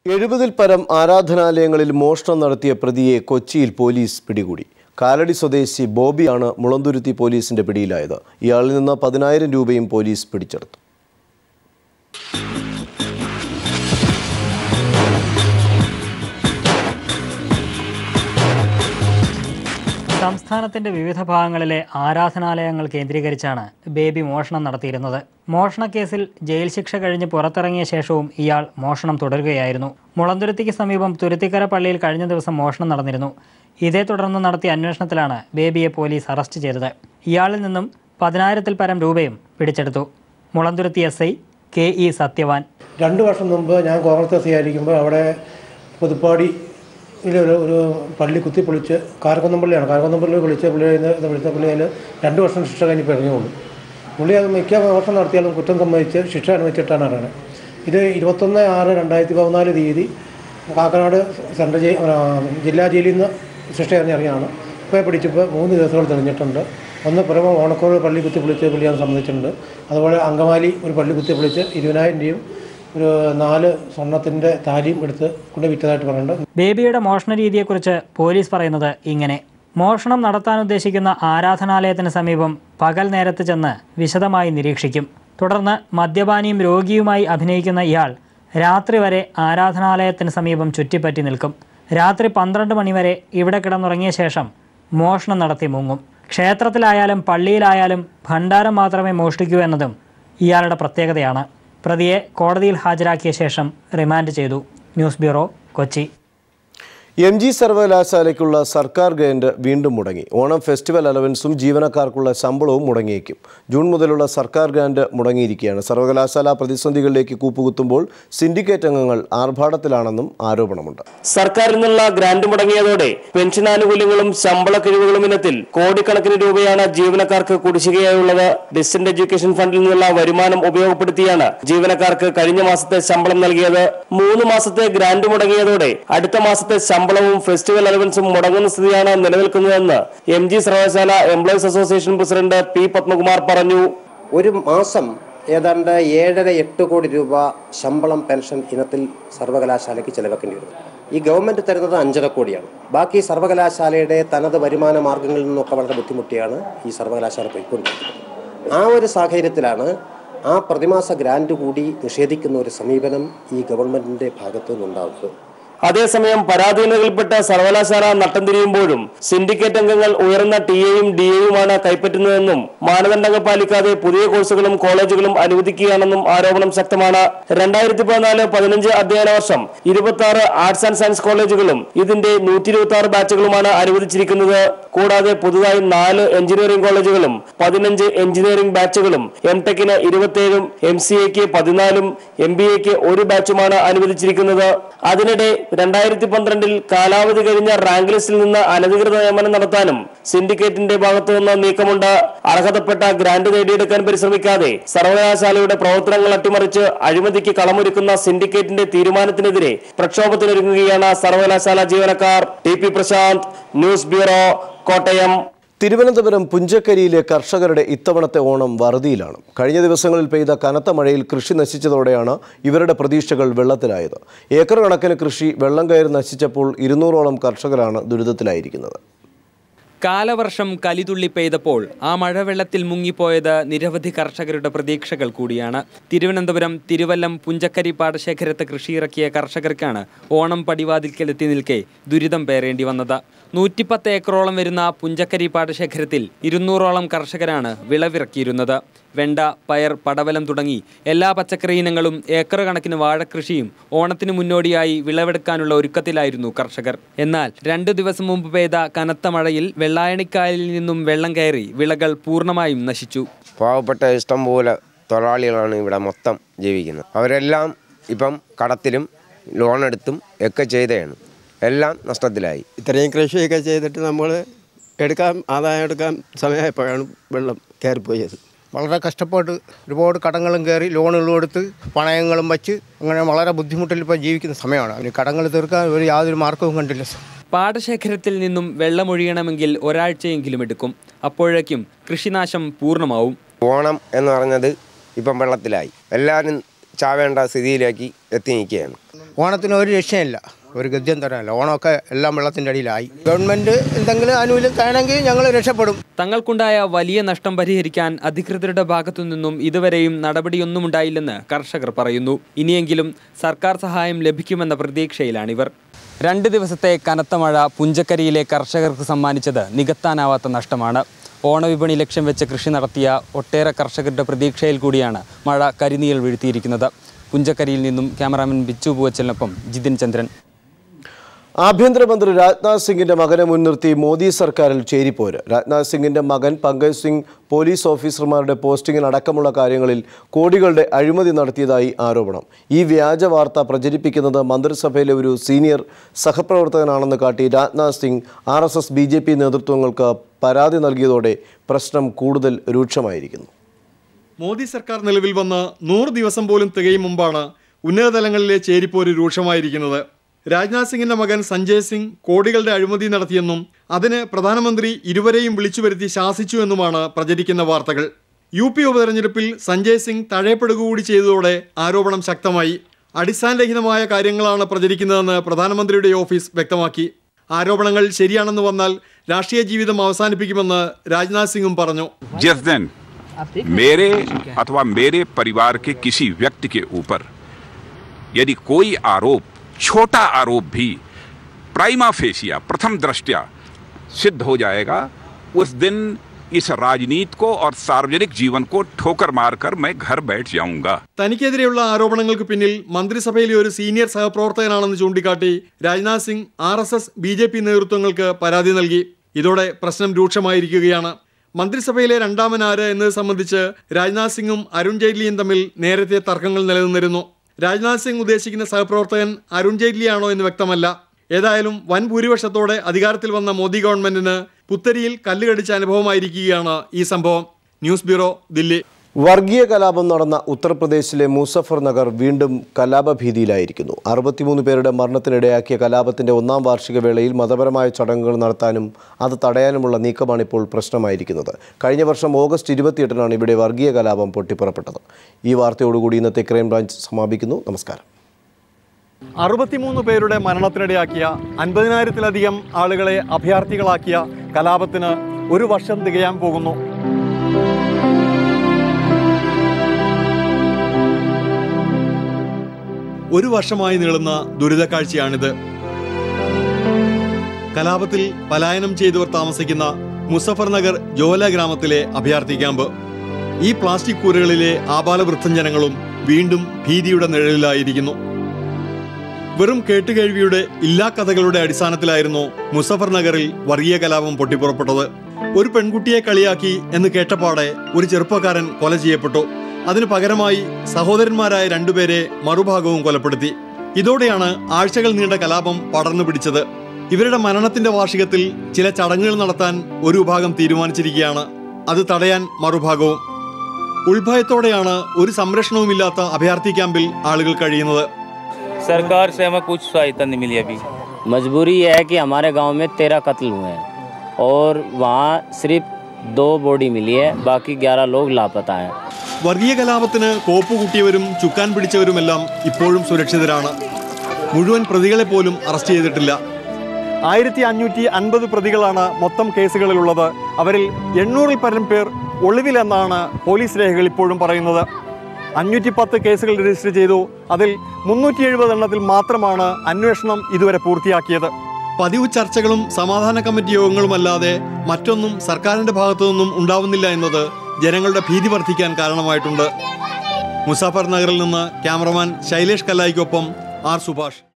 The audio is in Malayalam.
എഴുപതിൽ പരം ആരാധനാലയങ്ങളിൽ മോഷണം നടത്തിയ പ്രതിയെ കൊച്ചിയിൽ പോലീസ് പിടികൂടി കാലടി സ്വദേശി ബോബിയാണ് മുളന്തുരുത്തി പോലീസിന്റെ പിടിയിലായത് ഇയാളിൽ നിന്ന് പതിനായിരം രൂപയും പോലീസ് പിടിച്ചെടുത്തു സംസ്ഥാനത്തിന്റെ വിവിധ ഭാഗങ്ങളിലെ ആരാധനാലയങ്ങൾ കേന്ദ്രീകരിച്ചാണ് ബേബി മോഷണം നടത്തിയിരുന്നത് മോഷണക്കേസിൽ ജയിൽ ശിക്ഷ കഴിഞ്ഞ് പുറത്തിറങ്ങിയ ശേഷവും ഇയാൾ മോഷണം തുടരുകയായിരുന്നു മുളന്തുരുത്തിക്ക് സമീപം തുരുത്തിക്കര പള്ളിയിൽ കഴിഞ്ഞ ദിവസം മോഷണം നടന്നിരുന്നു ഇതേ തുടർന്ന് നടത്തിയ അന്വേഷണത്തിലാണ് ബേബിയെ പോലീസ് അറസ്റ്റ് ചെയ്തത് ഇയാളിൽ നിന്നും പതിനായിരത്തിൽ പരം രൂപയും പിടിച്ചെടുത്തു Mulanthuruthy S I K E Sathyavan രണ്ട് വർഷം മുമ്പ് ഞാൻ കോൺഗ്രസ് എസ് ആയിരിക്കുമ്പോൾ അവിടെ പുതുപ്പാടി ഒരു ഒരു പള്ളി കുത്തിപ്പൊളിച്ച് കാരക്കുന്നം പള്ളിയാണ് കാരക്കുന്നം പള്ളി വിളിച്ച പുള്ളി വിളിച്ച പുള്ളി അതിൽ രണ്ട് വർഷം ശിക്ഷ കഴിഞ്ഞപ്പോൾ ഇറങ്ങിയുള്ളൂ പുള്ളി അത് മിക്ക വർഷം നടത്തിയാലും കുറ്റം സമ്മതിച്ച് ശിക്ഷ അനുഭവിച്ചിട്ടാണ് ഇറങ്ങുന്നത് ഇത് ഇരുപത്തൊന്ന് ആറ് രണ്ടായിരത്തി പതിനാല് തീയതി കാക്കനാട് സെൻട്രൽ ജയിൽ ആ, ജില്ലാ ജയിലിൽ നിന്ന് ശിക്ഷ ഇറങ്ങിയാണ് ഇപ്പോൾ പിടിച്ചപ്പോൾ മൂന്ന് കേസുകൾ തെളിഞ്ഞിട്ടുണ്ട് ഒന്ന് പുറമെ ഓണക്കോട് പള്ളി കുത്തി പൊളിച്ച് പുള്ളിയാണ് സംബന്ധിച്ചിട്ടുണ്ട് അതുപോലെ അങ്കമാലി ഒരു പള്ളി കുത്തി പൊളിച്ച് ഇരുപതിനായിരം രൂപയും ഒരു നാല് സ്വർണത്തിൻ്റെ താലിയും എടുത്ത് കൊണ്ട് വിറ്റതായിട്ട് പറയുന്നുണ്ട് ബേബിയുടെ മോഷണ രീതിയെക്കുറിച്ച് പോലീസ് പറയുന്നത് ഇങ്ങനെ മോഷണം നടത്താൻ ഉദ്ദേശിക്കുന്ന ആരാധനാലയത്തിന് സമീപം പകൽ നേരത്ത് ചെന്ന് വിശദമായി നിരീക്ഷിക്കും തുടർന്ന് മദ്യപാനിയും രോഗിയുമായി അഭിനയിക്കുന്ന ഇയാൾ രാത്രി വരെ ആരാധനാലയത്തിന് സമീപം ചുറ്റിപ്പറ്റി നിൽക്കും രാത്രി പന്ത്രണ്ട് മണിവരെ ഇവിടെ കിടന്നുറങ്ങിയ ശേഷം മോഷണം നടത്തി മുങ്ങും ക്ഷേത്രത്തിലായാലും പള്ളിയിലായാലും ഭണ്ഡാരം മാത്രമേ മോഷ്ടിക്കൂ എന്നതും ഇയാളുടെ പ്രത്യേകതയാണ് പ്രതിയെ കോടതിയിൽ ഹാജരാക്കിയ ശേഷം റിമാൻഡ് ചെയ്തു news bureau Kochi M G സർവകലാശാലയ്ക്കുള്ള സർക്കാർ ഗ്രാന്റ് വീണ്ടും മുടങ്ങി ഓണം ഫെസ്റ്റിവൽ അലവൻസും ജീവനക്കാർക്കുള്ള ശമ്പളവും മുടങ്ങിയേക്കും ജൂൺ മുതലുള്ള സർക്കാർ ഗ്രാന്റ് മുടങ്ങിയിരിക്കുകയാണ് സർവകലാശാല പ്രതിസന്ധികളിലേക്ക് കൂപ്പുകുത്തുമ്പോൾ സിൻഡിക്കേറ്റ് അംഗങ്ങൾ ആർഭാടത്തിലാണെന്നും ആരോപണമുണ്ട് സർക്കാരിൽ നിന്നുള്ള ഗ്രാന്റ് മുടങ്ങിയതോടെ പെൻഷൻ ആനുകൂല്യങ്ങളും ശമ്പള കിഴിവുകളും ഇനത്തിൽ കോടിക്കണക്കിന് രൂപയാണ് ജീവനക്കാർക്ക് കുടിശ്ശികയായുള്ളത് ഡിസ്റ്റന്റ് എഡ്യൂക്കേഷൻ ഫണ്ടിൽ നിന്നുള്ള വരുമാനം ഉപയോഗപ്പെടുത്തിയാണ് ജീവനക്കാർക്ക് കഴിഞ്ഞ മാസത്തെ ശമ്പളം നൽകിയത് മൂന്ന് മാസത്തെ ഗ്രാന്റ് മുടങ്ങിയതോടെ അടുത്ത മാസത്തെ ശമ്പളവും ഫെസ്റ്റിവൽ അലവൻസും മുടങ്ങുന്ന സ്ഥിതിയാണ് നിലനിൽക്കുന്നതെന്ന് എം ജി സർവകലാശാല employees association president P Padmakumar പറഞ്ഞു ഒരു മാസം ഏതാണ്ട് ഏഴര എട്ട് കോടി രൂപ ശമ്പളം പെൻഷൻ ഇനത്തിൽ സർവകലാശാലയ്ക്ക് ചെലവാക്കേണ്ടി വരും ഈ ഗവൺമെന്റ് തരുന്നത് അഞ്ചര കോടിയാണ് ബാക്കി സർവകലാശാലയുടെ തനത് വരുമാന മാർഗങ്ങളിൽ നിന്നൊക്കെ വളരെ ബുദ്ധിമുട്ടിയാണ് ഈ സർവകലാശാല പോയിക്കൊണ്ടിരിക്കുന്നത് ആ ഒരു സാഹചര്യത്തിലാണ് ആ പ്രതിമാസ ഗ്രാന്റ് കൂടി നിഷേധിക്കുന്ന ഒരു സമീപനം ഈ ഗവൺമെന്റിന്റെ ഭാഗത്തു നിന്നുണ്ടാവുന്നത് അതേസമയം പരാധീനതയിൽപ്പെട്ട സർവകലാശാല നട്ടം തിരിയുമ്പോഴും സിൻഡിക്കേറ്റ് അംഗങ്ങൾ ഉയർന്ന ടി എയും ഡി എയുമാണ് കൈപ്പറ്റുന്നതെന്നും മാനദണ്ഡങ്ങൾ പാലിക്കാതെ പുതിയ കോഴ്സുകളും കോളേജുകളും അനുവദിക്കുകയാണെന്നും ആരോപണം ശക്തമാണ് രണ്ടായിരത്തി പതിനാല് പതിനഞ്ച് അധ്യയന വർഷം ഇരുപത്തി ആറ് ആർട്സ് ആൻഡ് സയൻസ് കോളേജുകളും ഇതിന്റെ നൂറ്റി ഇരുപത്തി ആറ് ബാച്ചുകളുമാണ് അനുവദിച്ചിരിക്കുന്നത് കൂടാതെ പുതുതായി നാല് എഞ്ചിനീയറിംഗ് കോളേജുകളും പതിനഞ്ച് എഞ്ചിനീയറിംഗ് ബാച്ചുകളും എം ടെക്കിന് ഇരുപത്തിയേഴും എം സി എക്ക് പതിനാലും എം ബി എക്ക് ഒരു ബാച്ചുമാണ് അനുവദിച്ചിരിക്കുന്നത് അതിനിടെ രണ്ടായിരത്തി പന്ത്രണ്ടിൽ കാലാവധി കഴിഞ്ഞ റാങ്ക് ലിസ്റ്റിൽ നിന്ന് അനധികൃത നിയമനം നടത്താനും സിൻഡിക്കേറ്റിന്റെ ഭാഗത്തു നിന്ന് നീക്കമുണ്ട് അർഹതപ്പെട്ട ഗ്രാന്റ് നേടിയെടുക്കാൻ പരിശ്രമിക്കാതെ സർവകലാശാലയുടെ പ്രവർത്തനങ്ങൾ അട്ടിമറിച്ച് അഴിമതിക്ക് കളമൊരുക്കുന്ന സിൻഡിക്കേറ്റിന്റെ തീരുമാനത്തിനെതിരെ പ്രക്ഷോഭത്തിനൊരുങ്ങുകയാണ് സർവകലാശാല ജീവനക്കാർ T P Prashanth news bureau Kottayam Thiruvananthapuram പുഞ്ചക്കരിയിലെ കർഷകരുടെ ഇത്തവണത്തെ ഓണം വറുതിയിലാണ് കഴിഞ്ഞ ദിവസങ്ങളിൽ പെയ്ത കനത്ത മഴയിൽ കൃഷി നശിച്ചതോടെയാണ് ഇവരുടെ പ്രതീക്ഷകൾ വെള്ളത്തിലായത് ഏക്കർ കണക്കിന് കൃഷി വെള്ളം കയറി നശിച്ചപ്പോൾ ഇരുന്നൂറോളം കർഷകരാണ് ദുരിതത്തിലായിരിക്കുന്നത് കാലവർഷം കലിതുള്ളി പെയ്തപ്പോൾ ആ മഴവെള്ളത്തിൽ മുങ്ങിപ്പോയത് നിരവധി കർഷകരുടെ പ്രതീക്ഷകൾ കൂടിയാണ് തിരുവനന്തപുരം തിരുവല്ലം പുഞ്ചക്കരി പാടശേഖരത്ത് കൃഷിയിറക്കിയ കർഷകർക്കാണ് ഓണം പടിവാതിൽക്കലെത്തി നിൽക്കെ ദുരിതം പേറേണ്ടി വന്നത് നൂറ്റിപ്പത്ത് ഏക്കറോളം വരുന്ന പുഞ്ചക്കരി പാടശേഖരത്തിൽ ഇരുന്നൂറോളം കർഷകരാണ് വിളവിറക്കിയിരുന്നത് വെണ്ട പയർ പടവലം തുടങ്ങി എല്ലാ പച്ചക്കറി ഇനങ്ങളും ഏക്കർ കണക്കിന് വാഴക്കൃഷിയും ഓണത്തിന് മുന്നോടിയായി വിളവെടുക്കാനുള്ള ഒരുക്കത്തിലായിരുന്നു കർഷകർ എന്നാൽ രണ്ടു ദിവസം മുമ്പ് പെയ്ത കനത്ത മഴയിൽ വെള്ളായണിക്കായലിൽ നിന്നും വെള്ളം കയറി വിളകൾ പൂർണ്ണമായും നശിച്ചു പാവപ്പെട്ട ഇഷ്ടം പോലെ തൊഴിലാളികളാണ് ഇവിടെ മൊത്തം ജീവിക്കുന്നത് അവരെല്ലാം ഇപ്പം കടത്തിലും ലോൺ എടുത്തും ഒക്കെ ചെയ്തതാണ് എല്ലാം നഷ്ടത്തിലായി ഇത്രയും കൃഷിയൊക്കെ ചെയ്തിട്ട് നമ്മൾ എടുക്കാൻ ആദായം എടുക്കാൻ സമയമായപ്പോഴാണ് വെള്ളം കയറിപ്പോയത് വളരെ കഷ്ടപ്പെട്ട് ഒരുപാട് കടങ്ങളും കയറി ലോണുകളും എടുത്ത് പണയങ്ങളും വച്ച് അങ്ങനെ വളരെ ബുദ്ധിമുട്ടിൽ ഇപ്പോൾ ജീവിക്കുന്ന സമയമാണ് അതിന് കടങ്ങൾ തീർക്കാൻ ഒരു യാതൊരു മാർഗവും കണ്ടില്ല പാടശേഖരത്തിൽ നിന്നും വെള്ളമൊഴിയണമെങ്കിൽ ഒരാഴ്ചയെങ്കിലും എടുക്കും അപ്പോഴേക്കും കൃഷിനാശം പൂർണ്ണമാവും ഓണം എന്ന് പറഞ്ഞത് ഇപ്പം വെള്ളത്തിലായി എല്ലാവരും ചാവേണ്ട സ്ഥിതിയിലേക്ക് എത്തി നിൽക്കുകയാണ് ഓണത്തിന് ഒരു രക്ഷയില്ല ഒരു ഗദ്യം തരാനില്ല ഓണമൊക്കെ എല്ലാം വെള്ളത്തിൻ്റെ അടിയിലായി ഗവൺമെൻറ് എന്തെങ്കിലും ആനുകൂല്യം തരണമെങ്കിൽ ഞങ്ങൾ രക്ഷപ്പെടും തങ്ങൾക്കുണ്ടായ വലിയ നഷ്ടം പരിഹരിക്കാൻ അധികൃതരുടെ ഭാഗത്തു നിന്നും ഇതുവരെയും നടപടിയൊന്നും ഉണ്ടായില്ലെന്ന് കർഷകർ പറയുന്നു ഇനിയെങ്കിലും സർക്കാർ സഹായം ലഭിക്കുമെന്ന പ്രതീക്ഷയിലാണിവർ രണ്ട് ദിവസത്തെ കനത്ത മഴ പുഞ്ചക്കരിയിലെ കർഷകർക്ക് സമ്മാനിച്ചത് നികത്താനാവാത്ത നഷ്ടമാണ് ഓണവിപണി ലക്ഷ്യം വെച്ച് കൃഷി നടത്തിയ ഒട്ടേറെ കർഷകരുടെ പ്രതീക്ഷയിൽ കൂടിയാണ് മഴ കരിനീൽ വീഴ്ത്തിയിരിക്കുന്നത് പുഞ്ചക്കരിയിൽ നിന്നും ക്യാമറാമാൻ ബിച്ചു പൂവച്ചലിനൊപ്പം ജിതിൻ ചന്ദ്രൻ ആഭ്യന്തരമന്ത്രി രാജ്നാഥ് സിംഗിന്റെ മകനെ മുൻനിർത്തി മോദി സർക്കാരിൽ ചേരിപ്പോര് രാജ്നാഥ് സിംഗിന്റെ മകൻ പങ്കജ് സിംഗ് പോലീസ് ഓഫീസർമാരുടെ പോസ്റ്റിംഗിന് അടക്കമുള്ള കാര്യങ്ങളിൽ കോടികളുടെ അഴിമതി നടത്തിയതായി ആരോപണം ഈ വ്യാജ വാർത്ത പ്രചരിപ്പിക്കുന്നത് മന്ത്രിസഭയിലെ ഒരു സീനിയർ സഹപ്രവർത്തകനാണെന്ന് കാട്ടി Rajnath Singh R S S B J P നേതൃത്വങ്ങൾക്ക് പരാതി നൽകിയതോടെ പ്രശ്നം കൂടുതൽ രൂക്ഷമായിരിക്കുന്നു മോദി സർക്കാർ നിലവിൽ വന്ന് നൂറ് ദിവസം പോലും തികയും മുമ്പാണ് ഉന്നതതലങ്ങളിലെ ചേരിപ്പോര് രൂക്ഷമായിരിക്കുന്നത് രാജ്നാഥ് സിംഗിന്റെ മകൻ സഞ്ജയ് സിംഗ് കോടികളുടെ അഴിമതി നടത്തിയെന്നും അതിന് പ്രധാനമന്ത്രി ഇരുവരെയും വിളിച്ചു വരുത്തി ശാസിച്ചു എന്നുമാണ് പ്രചരിക്കുന്ന വാർത്തകൾ യു പി ഉപതെരഞ്ഞെടുപ്പിൽ സഞ്ജയ് സിംഗ് തഴയപ്പെടുക കൂടി ചെയ്തതോടെ ആരോപണം ശക്തമായി അടിസ്ഥാനരഹിതമായ കാര്യങ്ങളാണ് പ്രചരിക്കുന്നതെന്ന് പ്രധാനമന്ത്രിയുടെ ഓഫീസ് വ്യക്തമാക്കി ആരോപണങ്ങൾ ശരിയാണെന്ന് വന്നാൽ രാഷ്ട്രീയ ജീവിതം അവസാനിപ്പിക്കുമെന്ന് രാജ്നാഥ് സിംഗും പറഞ്ഞു जिस दिन मेरे अथवा मेरे परिवार के किसी व्यक्ति के ऊपर यदि कोई आरोप छोटा आरोप भी प्राइमा फेसिया प्रथम दृष्टया सिद्ध हो जाएगा उस दिन इस राजनीति को और सार्वजनिक जीवन को ठोकर मारकर मैं घर बैठ जाऊंगा തനിക്കെതിരെയുള്ള ആരോപണങ്ങൾക്ക് പിന്നിൽ മന്ത്രിസഭയിലെ ഒരു സീനിയർ സഹപ്രവർത്തകനാണെന്ന് ചൂണ്ടിക്കാട്ടി Rajnath Singh R S S B J P നേതൃത്വങ്ങൾക്ക് പരാതി നൽകി ഇതോടെ പ്രശ്നം രൂക്ഷമായിരിക്കുകയാണ് മന്ത്രിസഭയിലെ രണ്ടാമനാര് എന്നത് സംബന്ധിച്ച് രാജ്നാഥ് സിംഗും അരുൺ ജെയ്റ്റ്ലിയും തമ്മിൽ നേരത്തെ തർക്കങ്ങൾ നിലനിന്നിരുന്നു രാജ്നാഥ് സിംഗ് ഉദ്ദേശിക്കുന്ന സഹപ്രവർത്തകൻ അരുൺ ജെയ്റ്റ്ലിയാണോ എന്ന് വ്യക്തമല്ല ഏതായാലും വൻ ഭൂരിപക്ഷത്തോടെ അധികാരത്തിൽ വന്ന മോദി ഗവൺമെന്റിന് പുത്തരിയിൽ കല്ലുകടിച്ച അനുഭവമായിരിക്കുകയാണ് ഈ സംഭവം ന്യൂസ് ബ്യൂറോ ദില്ലി വർഗീയ കലാപം നടന്ന ഉത്തർപ്രദേശിലെ മുസഫർ നഗർ വീണ്ടും കലാപഭീതിയിലായിരിക്കുന്നു അറുപത്തിമൂന്ന് പേരുടെ മരണത്തിനിടയാക്കിയ കലാപത്തിന്റെ ഒന്നാം വാർഷിക വേളയിൽ മതപരമായ ചടങ്ങുകൾ നടത്താനും അത് തടയാനുമുള്ള നീക്കമാണ് ഇപ്പോൾ പ്രശ്നമായിരിക്കുന്നത് കഴിഞ്ഞ വർഷം ഓഗസ്റ്റ് ഇരുപത്തിയെട്ടിനാണ് ഇവിടെ വർഗീയ കലാപം പൊട്ടിപ്പുറപ്പെട്ടത് ഈ വാർത്തയോടുകൂടി ഇന്നത്തെ ക്രൈംബ്രാഞ്ച് സമാപിക്കുന്നു നമസ്കാരം അറുപത്തിമൂന്ന് പേരുടെ മരണത്തിനിടയാക്കിയ അൻപതിനായിരത്തിലധികം ആളുകളെ അഭയാർത്ഥികളാക്കിയ കലാപത്തിന് ഒരു വർഷം തികയാൻ പോകുന്നു ഒരു വർഷമായി നീളുന്ന ദുരിതക്കാഴ്ചയാണിത് കലാപത്തിൽ പലായനം ചെയ്തവർ താമസിക്കുന്ന മുസഫർ നഗർ ജോല ഗ്രാമത്തിലെ അഭയാർത്ഥി ക്യാമ്പ് ഈ പ്ലാസ്റ്റിക് കൂരകളിലെ ആബാലവൃദ്ധം ജനങ്ങളും വീണ്ടും ഭീതിയുടെ നിഴലിലായിരിക്കുന്നു വെറും കേട്ടുകേഴ്വിയുടെ ഇല്ലാ കഥകളുടെ അടിസ്ഥാനത്തിലായിരുന്നു മുസഫർ നഗറിൽ വർഗീയ കലാപം പൊട്ടിപ്പുറപ്പെട്ടത് ഒരു പെൺകുട്ടിയെ കളിയാക്കി എന്ന് കേട്ടപാടെ ഒരു ചെറുപ്പക്കാരൻ കൊല ചെയ്യപ്പെട്ടു അതിനു പകരമായി സഹോദരന്മാരായ രണ്ടുപേരെ മറുഭാഗവും കൊലപ്പെടുത്തി ഇതോടെയാണ് ആഴ്ചകൾ നീണ്ട കലാപം പടർന്നു പിടിച്ചത് ഇവരുടെ മരണത്തിന്റെ വാർഷികത്തിൽ ചില ചടങ്ങുകൾ നടത്താൻ ഒരു വിഭാഗം തീരുമാനിച്ചിരിക്കുകയാണ് അത് തടയാൻ മറുഭാഗവും ഉൾഭയത്തോടെയാണ് ഒരു സംരക്ഷണവുമില്ലാത്ത അഭയാർത്ഥി ക്യാമ്പിൽ ആളുകൾ കഴിയുന്നത് सरकार से हमें कुछ सहायता नहीं मिली अभी मजबूरी ये है कि हमारे गांव में तेरह कत्ल हुए हैं और वहाँ सिर्फ दो बॉडी मिली है बाकी ग्यारह लोग लापता हैं വർഗീയ കലാപത്തിന് കോപ്പ് കൂട്ടിയവരും ചുക്കാൻ പിടിച്ചവരുമെല്ലാം ഇപ്പോഴും സുരക്ഷിതരാണ് മുഴുവൻ പ്രതികളെ പോലും അറസ്റ്റ് ചെയ്തിട്ടില്ല ആയിരത്തി അഞ്ഞൂറ്റി അൻപത് പ്രതികളാണ് മൊത്തം കേസുകളിലുള്ളത് അവരിൽ എണ്ണൂറിൽ പരം പേർ ഒളിവിലെന്നാണ് പോലീസ് രേഖകൾ ഇപ്പോഴും പറയുന്നത് അഞ്ഞൂറ്റി പത്ത് കേസുകൾ രജിസ്റ്റർ ചെയ്തു അതിൽ മുന്നൂറ്റി എഴുപത് എണ്ണത്തിൽ മാത്രമാണ് അന്വേഷണം ഇതുവരെ പൂർത്തിയാക്കിയത് പതിവ് ചർച്ചകളും സമാധാന കമ്മിറ്റി യോഗങ്ങളുമല്ലാതെ മറ്റൊന്നും സർക്കാരിന്റെ ഭാഗത്തു നിന്നും ഉണ്ടാവുന്നില്ല എന്നത് ജനങ്ങളുടെ ഭീതി വർദ്ധിക്കാൻ കാരണമായിട്ടുണ്ട് മുസാഫർ നഗറിൽ നിന്ന് ക്യാമറമാൻ ശൈലേഷ് കല്ലായിക്കൊപ്പം ആർ സുഭാഷ്